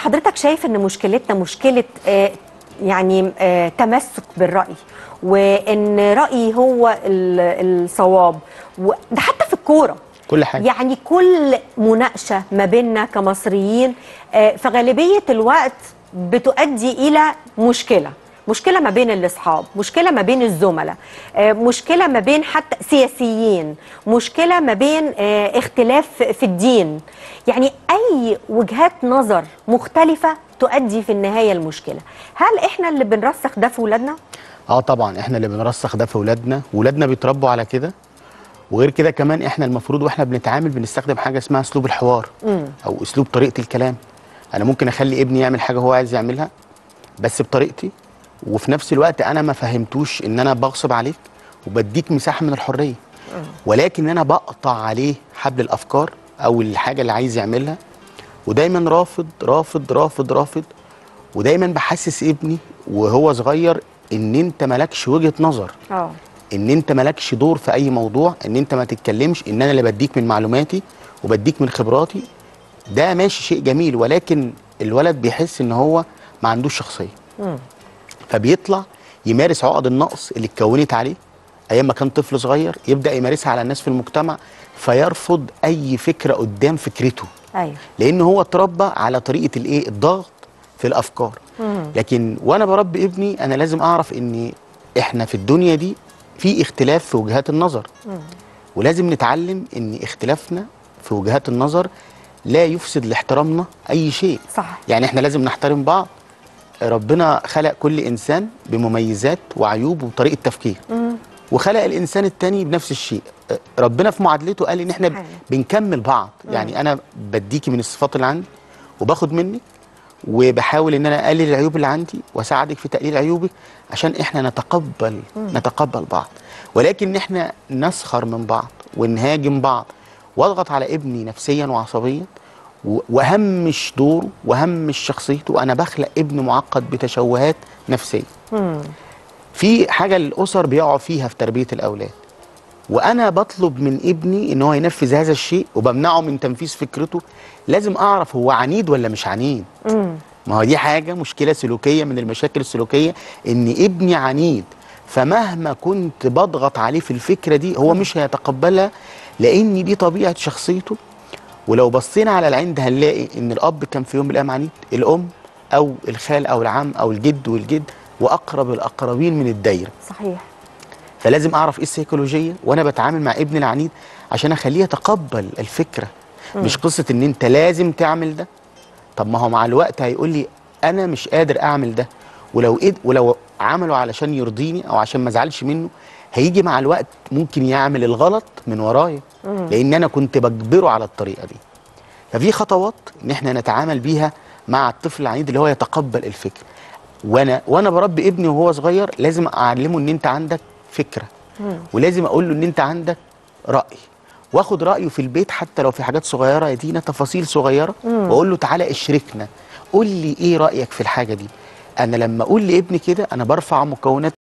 حضرتك شايف ان مشكلتنا مشكله آه، يعني آه، تمسك بالراي وان رايي هو ال- الصواب وده حتى في الكوره كل حاجه يعني كل مناقشه ما بيننا كمصريين آه، في غالبيه الوقت بتؤدي الى مشكله مشكله ما بين الاصحاب مشكله ما بين الزملاء آه، مشكله ما بين حتى سياسيين مشكله ما بين آه، اختلاف في الدين يعني اي وجهات نظر مختلفه تؤدي في النهايه المشكله هل احنا اللي بنرسخ ده في ولادنا اه طبعا احنا اللي بنرسخ ده في ولادنا ولادنا بيتربوا على كده وغير كده كمان احنا المفروض واحنا بنتعامل بنستخدم حاجه اسمها اسلوب الحوار او اسلوب طريقه الكلام انا ممكن اخلي ابني يعمل حاجه هو عايز يعملها بس بطريقتي وفي نفس الوقت انا ما فهمتوش ان انا بغصب عليك وبديك مساحه من الحريه ولكن انا بقطع عليه حبل الافكار او الحاجه اللي عايز يعملها ودايما رافض رافض رافض رافض ودايما بحسس ابني وهو صغير ان انت مالكش وجهه نظر اه ان انت مالكش دور في اي موضوع ان انت ما تتكلمش ان انا اللي بديك من معلوماتي وبديك من خبراتي ده ماشي شيء جميل ولكن الولد بيحس ان هو ما عندوش شخصيه فبيطلع يمارس عقد النقص اللي اتكونت عليه ايام ما كان طفل صغير يبدا يمارسها على الناس في المجتمع فيرفض اي فكره قدام فكرته ايوه لان هو اتربى على طريقه الايه الضغط في الافكار لكن وانا بربي ابني انا لازم اعرف ان احنا في الدنيا دي في اختلاف في وجهات النظر ولازم نتعلم ان اختلافنا في وجهات النظر لا يفسد لاحترامنا اي شيء صح يعني احنا لازم نحترم بعض ربنا خلق كل انسان بمميزات وعيوب وطريقه تفكير وخلق الانسان التاني بنفس الشيء ربنا في معادلته قال ان احنا ب- حلو. بنكمل بعض يعني انا بديكي من الصفات اللي عندي وباخد منك وبحاول ان انا اقلل العيوب اللي عندي واساعدك في تقليل عيوبك عشان احنا نتقبل نتقبل بعض ولكن احنا نسخر من بعض ونهاجم بعض واضغط على ابني نفسيا وعصبيا و- واهمش دوره واهمش شخصيته انا بخلق ابن معقد بتشوهات نفسيه في حاجه الاسر بيقعوا فيها في تربيه الاولاد وانا بطلب من ابني ان هو ينفذ هذا الشيء وبمنعه من تنفيذ فكرته لازم اعرف هو عنيد ولا مش عنيد ما هو دي حاجه مشكله سلوكيه من المشاكل السلوكيه ان ابني عنيد فمهما كنت بضغط عليه في الفكره دي هو مش هيتقبلها لان دي طبيعه شخصيته ولو بصينا على العند هنلاقي ان الاب كان في يوم من الايام عنيد الام او الخال او العم او الجد والجد واقرب الاقربين من الدايره صحيح فلازم اعرف ايه السيكولوجيه وانا بتعامل مع ابني العنيد عشان اخليه يتقبل الفكره مش قصه ان انت لازم تعمل ده طب ما هو مع الوقت هيقول لي انا مش قادر اعمل ده ولو إد ولو عمله علشان يرضيني او عشان ما ازعلش منه هيجي مع الوقت ممكن يعمل الغلط من ورايا لان انا كنت بجبره على الطريقه دي ففي خطوات ان احنا نتعامل بيها مع الطفل العنيد اللي هو يتقبل الفكره وانا وانا بربي ابني وهو صغير لازم اعلمه ان انت عندك فكره ولازم اقول له ان انت عندك راي واخد رايه في البيت حتى لو في حاجات صغيره يا دينا تفاصيل صغيره واقول له تعالى اشركنا قول لي ايه رايك في الحاجه دي انا لما اقول لابني كده انا برفع مكونات